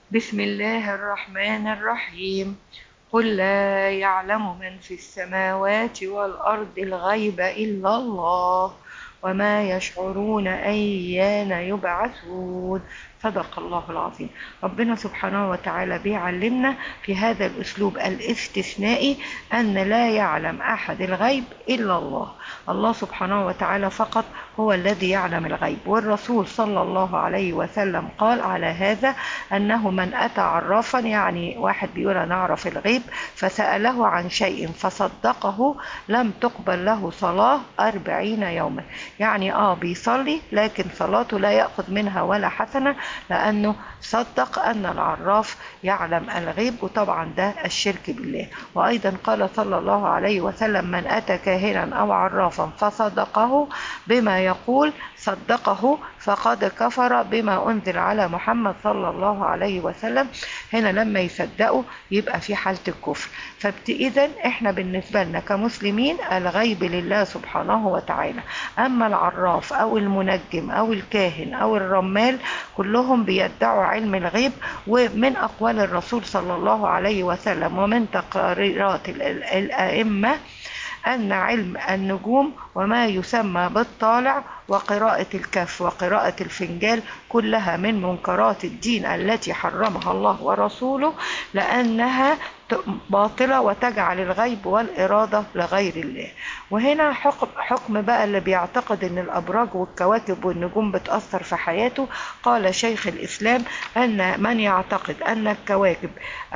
بسم الله الرحمن الرحيم قل لا يعلم من في السماوات والأرض الغيب إلا الله وما يشعرون أيان يبعثون صدق الله العظيم ربنا سبحانه وتعالى بيعلمنا في هذا الأسلوب الاستثنائي أن لا يعلم أحد الغيب إلا الله الله سبحانه وتعالى فقط هو الذي يعلم الغيب والرسول صلى الله عليه وسلم قال على هذا أنه من أتى عرافا يعني واحد بيقول أنا أعرف الغيب فسأله عن شيء فصدقه لم تقبل له صلاة أربعين يوما يعني آه بيصلي لكن صلاته لا يأخذ منها ولا حسنة لأنه صدق أن العراف يعلم الغيب وطبعا ده الشرك بالله وأيضا قال صلى الله عليه وسلم من أتى كاهنا أو عرافا فصدقه بما يقول صدقه فقد كفر بما أنزل على محمد صلى الله عليه وسلم هنا لما يصدقوا يبقى في حالة الكفر فإذا احنا بالنسبة لنا كمسلمين الغيب لله سبحانه وتعالى أما العراف أو المنجم أو الكاهن أو الرمال كلهم بيدعوا علم الغيب ومن أقوال الرسول صلى الله عليه وسلم ومن تقريرات الأئمة أن علم النجوم وما يسمى بالطالع وقراءة الكف وقراءة الفنجال كلها من منكرات الدين التي حرمها الله ورسوله لأنها باطلة وتجعل الغيب والإرادة لغير الله وهنا حكم, حكم بقى اللي بيعتقد ان الأبراج والكواكب والنجوم بتأثر في حياته قال شيخ الإسلام أن من يعتقد أن الكواكب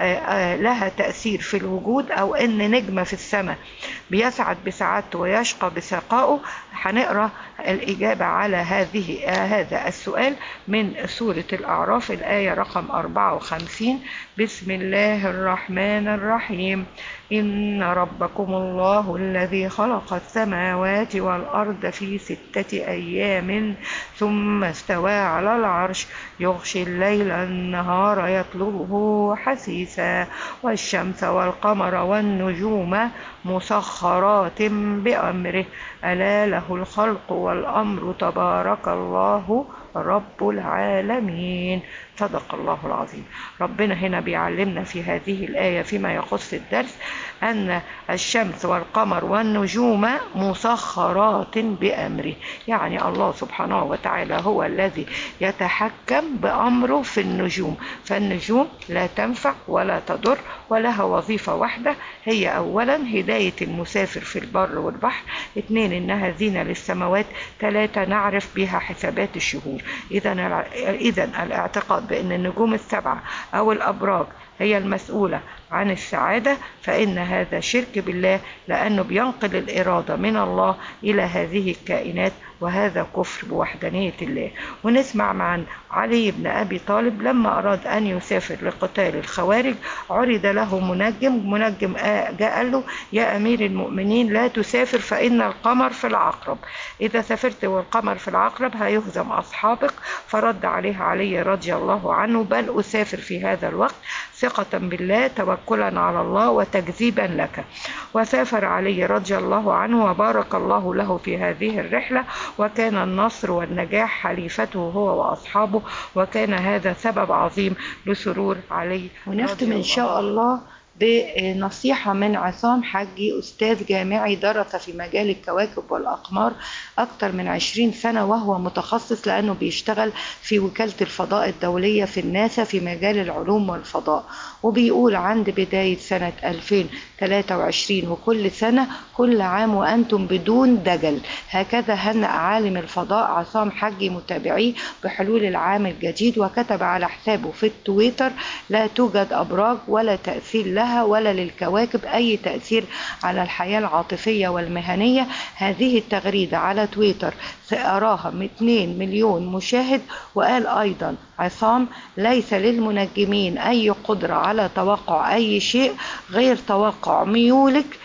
لها تأثير في الوجود أو أن نجمة في السماء بيسعد بسعادته ويشقى بسقائه هنقرأ الإجابة على هذه هذا السؤال من سورة الأعراف الآية رقم 54 بسم الله الرحمن الرحيم إن ربكم الله الذي خلق السماوات والأرض في ستة أيام ثم استوى على العرش يغشي الليل النهار يطلبه حسيسا والشمس والقمر والنجوم مسخرات بأمره ألا له الخلق والأمر تبارك الله رب العالمين صدق الله العظيم ربنا هنا بيعلمنا في هذه الآية فيما يخص الدرس أن الشمس والقمر والنجوم مسخرات بأمره يعني الله سبحانه وتعالى هو الذي يتحكم بأمره في النجوم فالنجوم لا تنفع ولا تضر ولها وظيفة واحدة هي أولا هداية المسافر في البر والبحر اثنين إنها زينة للسماوات ثلاثة نعرف بها حسابات الشهور إذا إذا الاعتقاد بأن النجوم السبعة أو الأبراج هي المسؤولة عن السعادة فإن هذا شرك بالله لأنه بينقل الإرادة من الله إلى هذه الكائنات وهذا كفر بوحدانية الله ونسمع معا علي بن أبي طالب لما أراد أن يسافر لقتال الخوارج عرض له منجم منجم جاء قال له يا أمير المؤمنين لا تسافر فإن القمر في العقرب إذا سافرت والقمر في العقرب هيهزم أصحابك فرد عليه علي رضي الله عنه بل أسافر في هذا الوقت ثقة بالله توكلا على الله وتكذيبا لك وسافر علي رضي الله عنه وبارك الله له في هذه الرحلة وكان النصر والنجاح حليفته هو وأصحابه وكان هذا سبب عظيم لسرور علي ونختم إن شاء الله بنصيحة من عصام حجي أستاذ جامعي درس في مجال الكواكب والأقمار أكثر من 20 سنة وهو متخصص لأنه بيشتغل في وكالة الفضاء الدولية في الناسا في مجال العلوم والفضاء وبيقول عند بداية سنة 2023 وكل سنة كل عام وأنتم بدون دجل هكذا هنأ عالم الفضاء عصام حجي متابعيه بحلول العام الجديد وكتب على حسابه في التويتر لا توجد أبراج ولا تأثير لها ولا للكواكب أي تأثير على الحياة العاطفية والمهنية هذه التغريدة على تويتر سأراها 2 مليون مشاهد وقال أيضا عصام ليس للمنجمين أي قدرة على توقع أي شيء غير توقع ميولك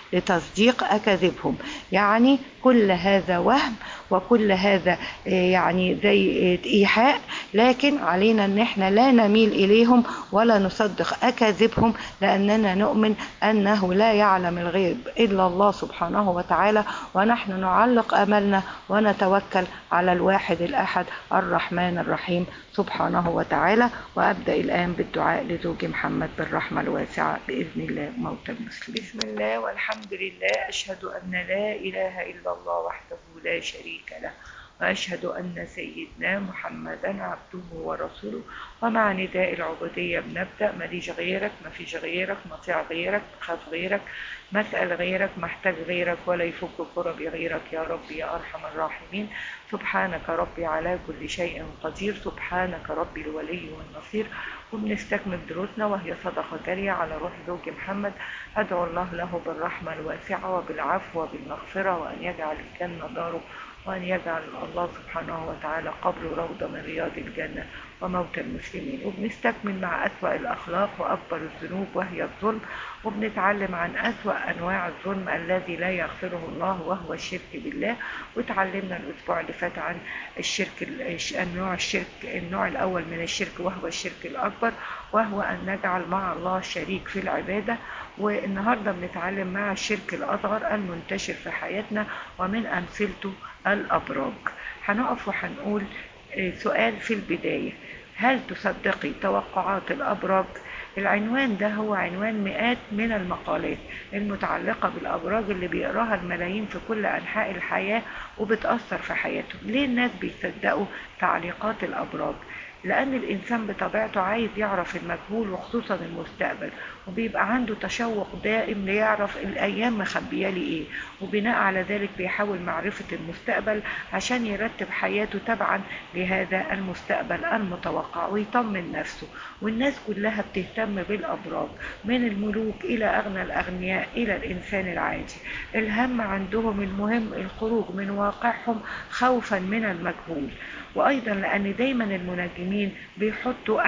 لتصديق أكاذيبهم يعني كل هذا وهم وكل هذا يعني زي إيحاء لكن علينا أن احنا لا نميل إليهم ولا نصدق أكاذيبهم لأننا نؤمن أنه لا يعلم الغيب إلا الله سبحانه وتعالى ونحن نعلق أملنا ونتوكل على الواحد الأحد الرحمن الرحيم سبحانه وتعالى وأبدأ الآن بالدعاء لزوج محمد بالرحمة الواسعة بإذن الله موت المسلم بسم الله والحمد لله أشهد أن لا إله إلا الله وحده لا شريك له وأشهد أن سيدنا محمدا عبده ورسوله ومع نداء العبودية بنبدأ ماليش غيرك ما فيش غيرك مطيع غيرك خاف غيرك مسأل غيرك محتاج غيرك ولا يفك كربي غيرك يا رب يا أرحم الراحمين سبحانك ربي على كل شيء قدير سبحانك ربي الولي والنصير وبنستكمل دروسنا وهي صدقة جارية على روح زوج محمد أدعو الله له بالرحمة الواسعة وبالعفو وبالمغفرة وأن يجعل الجنة داره وأن يجعل الله سبحانه وتعالى قبره روضة من رياض الجنة وموت المسلمين وبنستكمل مع أسوأ الأخلاق وأكبر الذنوب وهي الظلم وبنتعلم عن أسوأ أنواع الظلم الذي لا يغفره الله وهو الشرك بالله وتعلمنا الأسبوع اللي فات عن الشرك النوع الشرك النوع الأول من الشرك وهو الشرك الأكبر وهو أن نجعل مع الله شريك في العبادة والنهاردة بنتعلم مع الشرك الأصغر المنتشر في حياتنا ومن أمثلته الأبراج هنقف وهنقول سؤال في البداية هل تصدقي توقعات الأبراج؟ العنوان ده هو عنوان مئات من المقالات المتعلقة بالأبراج اللي بيقراها الملايين في كل أنحاء الحياة وبتأثر في حياتهم ليه الناس بيصدقوا تعليقات الأبراج؟ لأن الإنسان بطبيعته عايز يعرف المجهول وخصوصا المستقبل وبيبقى عنده تشوق دائم ليعرف الأيام مخبية لي إيه وبناء على ذلك بيحاول معرفة المستقبل عشان يرتب حياته تبعا لهذا المستقبل المتوقع ويطمن نفسه والناس كلها بتهتم بالأبراج من الملوك إلى أغنى الأغنياء إلى الإنسان العادي الهم عندهم المهم الخروج من واقعهم خوفا من المجهول وأيضا لأن دايما المنجمين بيحطوا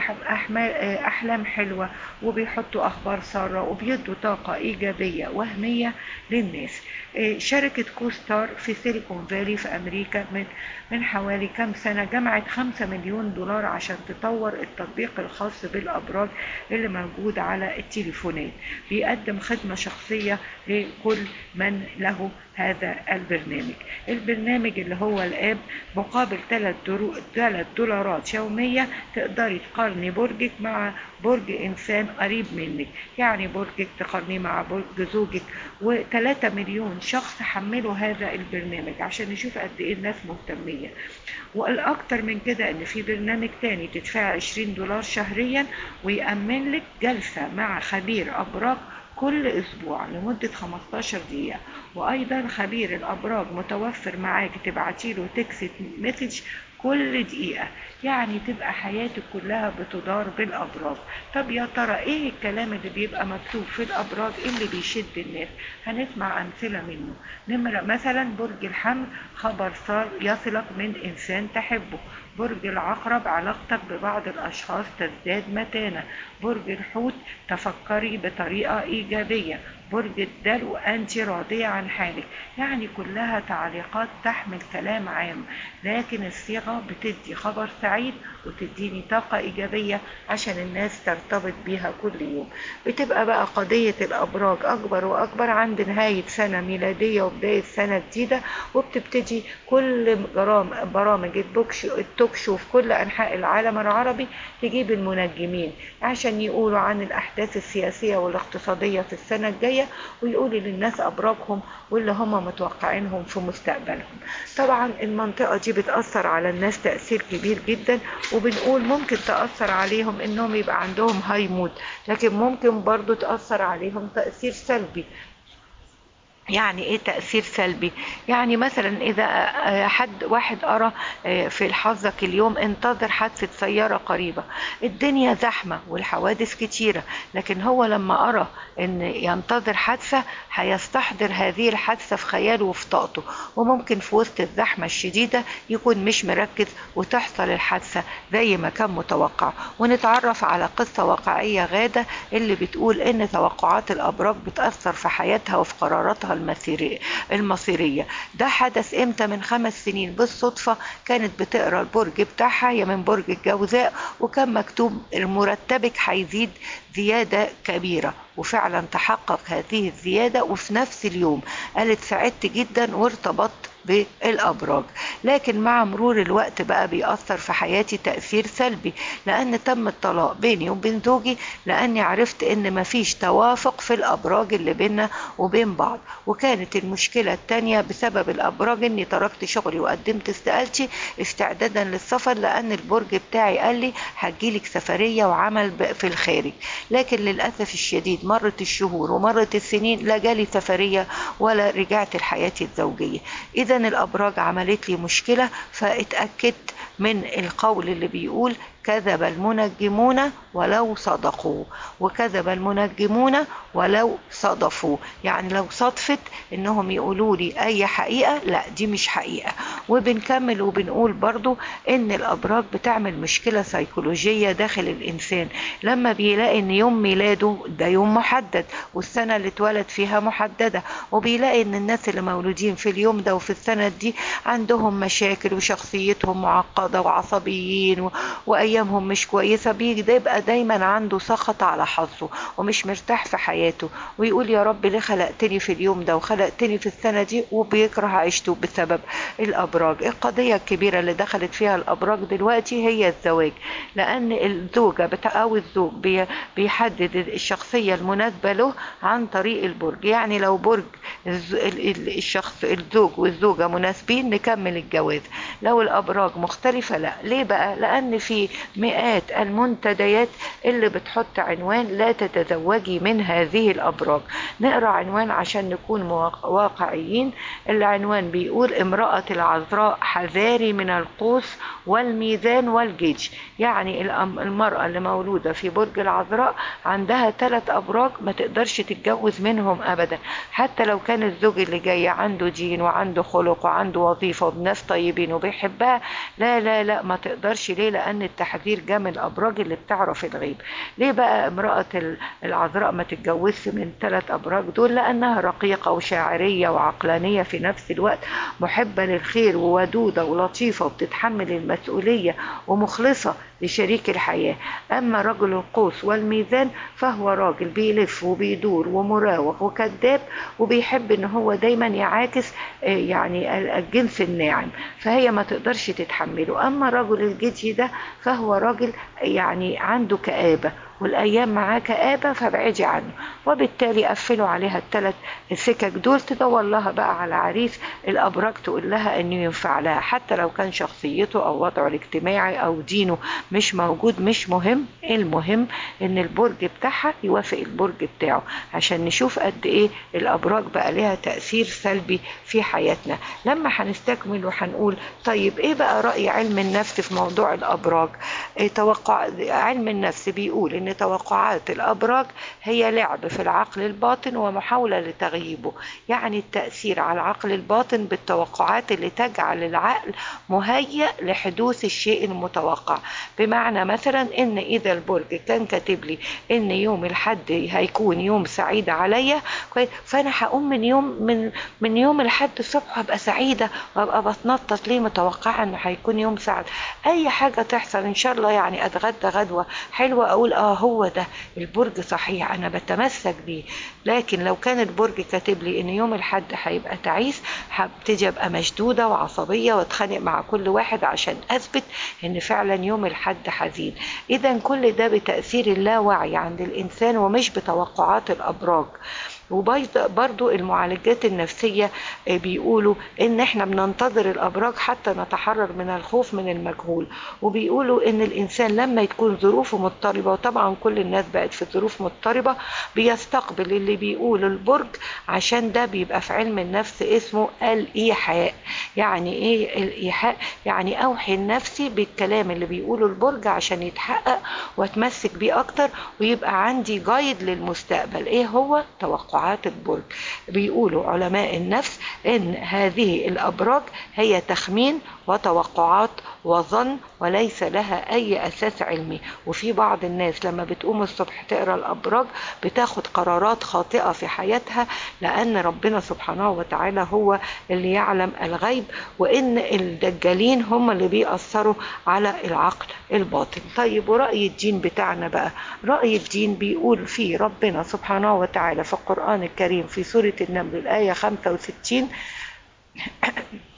أحلام حلوة وبيحطوا أخبار سارة وبيدوا طاقة إيجابية وهمية للناس شركة كوستار في سيليكون فالي في أمريكا من من حوالي كام سنة جمعت خمسة مليون دولار عشان تطور التطبيق الخاص بالأبراج اللي موجود على التليفونات بيقدم خدمة شخصية لكل من له هذا البرنامج البرنامج اللي هو الآب مقابل 3 دولارات يومية تقدري تقارني برجك مع برج إنسان قريب منك يعني برجك تقارنيه مع برج زوجك و3 مليون شخص حملوا هذا البرنامج عشان نشوف قد إيه الناس مهتمية والأكتر من كده إن في برنامج تاني تدفع 20 دولار شهريا ويأمن لك جلسة مع خبير أبراج كل أسبوع لمدة 15 دقيقة وأيضا خبير الأبراج متوفر معاك تبعتي له تكست مسج كل دقيقة يعني تبقى حياتك كلها بتدار بالأبراج طب يا ترى ايه الكلام اللي بيبقى مكتوب في الأبراج اللي بيشد الناس هنسمع أمثلة منه نمرة مثلا برج الحمل خبر صار يصلك من إنسان تحبه برج العقرب علاقتك ببعض الأشخاص تزداد متانة برج الحوت تفكري بطريقة إيجابية برج الدلو أنت راضية عن حالك يعني كلها تعليقات تحمل كلام عام لكن الصيغة بتدي خبر سعيد وتديني طاقة إيجابية عشان الناس ترتبط بيها كل يوم بتبقى بقى قضية الأبراج أكبر وأكبر عند نهاية سنة ميلادية وبداية سنة جديدة وبتبتدي كل برامج التوك شو في كل أنحاء العالم العربي تجيب المنجمين عشان يقولوا عن الأحداث السياسية والاقتصادية في السنة الجاية ويقولوا للناس أبراجهم واللي هم متوقعينهم في مستقبلهم طبعا المنطقة دي بتأثر على الناس تأثير كبير جدا وبنقول ممكن تأثر عليهم انهم يبقى عندهم هاي مود لكن ممكن برضو تأثر عليهم تأثير سلبي يعني ايه تأثير سلبي يعني مثلا اذا حد واحد ارى في حظك اليوم انتظر حادثة سيارة قريبة الدنيا زحمة والحوادث كتيرة لكن هو لما ارى ان ينتظر حادثة هيستحضر هذه الحادثة في خياله وفي طاقته وممكن في وسط الزحمة الشديدة يكون مش مركز وتحصل الحادثة زي ما كان متوقع ونتعرف على قصة واقعية غادة اللي بتقول ان توقعات الابراج بتأثر في حياتها وفي قراراتها المصيرية المصيرية ده حدث امتى من خمس سنين بالصدفة كانت بتقرا البرج بتاعها هي من برج الجوزاء وكان مكتوب مرتبك هيزيد زيادة كبيرة وفعلا تحقق هذه الزيادة وفي نفس اليوم قالت سعدت جدا وارتبطت بالابراج لكن مع مرور الوقت بقى بيأثر في حياتي تأثير سلبي لان تم الطلاق بيني وبين زوجي لاني عرفت ان مفيش توافق في الابراج اللي بيننا وبين بعض وكانت المشكلة التانية بسبب الابراج اني تركت شغلي وقدمت استقالتي استعدادا للسفر لان البرج بتاعي قال لي هتجيلك سفرية وعمل في الخارج لكن للأسف الشديد مرت الشهور ومرت السنين لا جالي سفرية ولا رجعت لحياتي الزوجية إذا الأبراج عملت لي مشكلة فاتأكدت من القول اللي بيقول كذب المنجمون ولو صدقوا وكذب المنجمون ولو صدفوا يعني لو صدفت انهم يقولوا لي اي حقيقة لا دي مش حقيقة وبنكمل وبنقول برضو ان الابراج بتعمل مشكلة سيكولوجية داخل الانسان لما بيلاقي ان يوم ميلاده ده يوم محدد والسنة اللي اتولد فيها محددة وبيلاقي ان الناس اللي مولودين في اليوم ده وفي السنة دي عندهم مشاكل وشخصيتهم معقدة وعصبيين و... وايامهم مش كويسة بيبقى دايما عنده سخط على حظه ومش مرتاح في حياته ويقول يا رب ليه خلقتني في اليوم ده وخلقتني في السنة دي وبيكره عيشته بسبب الابراج القضية الكبيرة اللي دخلت فيها الابراج دلوقتي هي الزواج لان الزوجة بتاع او الزوج بي بيحدد الشخصية المناسبة له عن طريق البرج يعني لو برج الشخص الزوج والزوجة مناسبين نكمل الجواز لو الابراج مختلفة لا ليه بقى لان في مئات المنتديات اللي بتحط عنوان لا تتزوجي من هذه الابراج نقرا عنوان عشان نكون واقعيين العنوان بيقول امرأة العذراء حذاري من القوس والميزان والجيج يعني المرأة اللي مولودة في برج العذراء عندها ثلاث أبراج ما تقدرش تتجوز منهم أبدا حتى لو كان الزوج اللي جاي عنده دين وعنده خلق وعنده وظيفة وبناس طيبين وبيحبها لا لا لا ما تقدرش ليه لأن التحذير جه من الأبراج اللي بتعرف الغيب ليه بقى امرأة العذراء ما تتجوزش من ثلاث أبراج دول لأنها رقيقة وشاعرية وعقلانية في نفس الوقت محبة للخير وودودة ولطيفة وبتتحمل المسؤولية ومخلصة لشريك الحياة أما رجل القوس والميزان فهو راجل بيلف وبيدور ومراوغ وكذاب وبيحب ان هو دايما يعاكس يعني الجنس الناعم فهي ما تقدرش تتحمله أما رجل الجدي ده فهو راجل يعني عنده كآبة والايام معاه كآبة فابعدي عنه وبالتالي قفلوا عليها الثلاث السكك دول تدور لها بقى على عريس الابراج تقول لها انه ينفع لها حتى لو كان شخصيته او وضعه الاجتماعي او دينه مش موجود مش مهم المهم ان البرج بتاعها يوافق البرج بتاعه عشان نشوف قد ايه الابراج بقى لها تأثير سلبي في حياتنا لما هنستكمل وهنقول طيب ايه بقى رأي علم النفس في موضوع الابراج إيه توقع علم النفس بيقول ان توقعات الابراج هي لعب في العقل الباطن ومحاولة لتغييبه يعني التأثير على العقل الباطن بالتوقعات اللي تجعل العقل مهيأ لحدوث الشيء المتوقع بمعنى مثلا ان اذا البرج كان كاتب لي ان يوم الحد هيكون يوم سعيد عليا فانا هقوم من يوم من من يوم الحد الصبح هبقى سعيده وابقى بتنطط ليه متوقعه انه هيكون يوم سعد اي حاجه تحصل ان شاء الله يعني اتغدى غدوه حلوه اقول اه هو ده البرج صحيح انا بتمسك بيه لكن لو كان البرج كاتب لي ان يوم الحد هيبقى تعيس هبتدي ابقى مشدوده وعصبيه واتخانق مع كل واحد عشان اثبت ان فعلا يوم الحد حزين اذا كل ده بتاثير اللاوعي عند الانسان ومش بتوقعات الابراج وبرضو المعالجات النفسية بيقولوا ان احنا بننتظر الابراج حتى نتحرر من الخوف من المجهول وبيقولوا ان الانسان لما تكون ظروفه مضطربة وطبعا كل الناس بقت في ظروف مضطربة بيستقبل اللي بيقول البرج عشان ده بيبقى في علم النفس اسمه الايحاء يعني ايه الايحاء يعني اوحي لنفسي بالكلام اللي بيقوله البرج عشان يتحقق واتمسك بيه اكتر ويبقى عندي جايد للمستقبل ايه هو توقعات البرج بيقولوا علماء النفس ان هذه الابراج هي تخمين وتوقعات وظن وليس لها اي اساس علمي وفي بعض الناس لما بتقوم الصبح تقرا الابراج بتاخد قرارات خاطئه في حياتها لان ربنا سبحانه وتعالى هو اللي يعلم الغيب وان الدجالين هم اللي بيأثروا على العقل الباطن طيب ورأي الدين بتاعنا بقى رأي الدين بيقول فيه ربنا سبحانه وتعالى في القرآن الكريم في سورة النمل الآية 65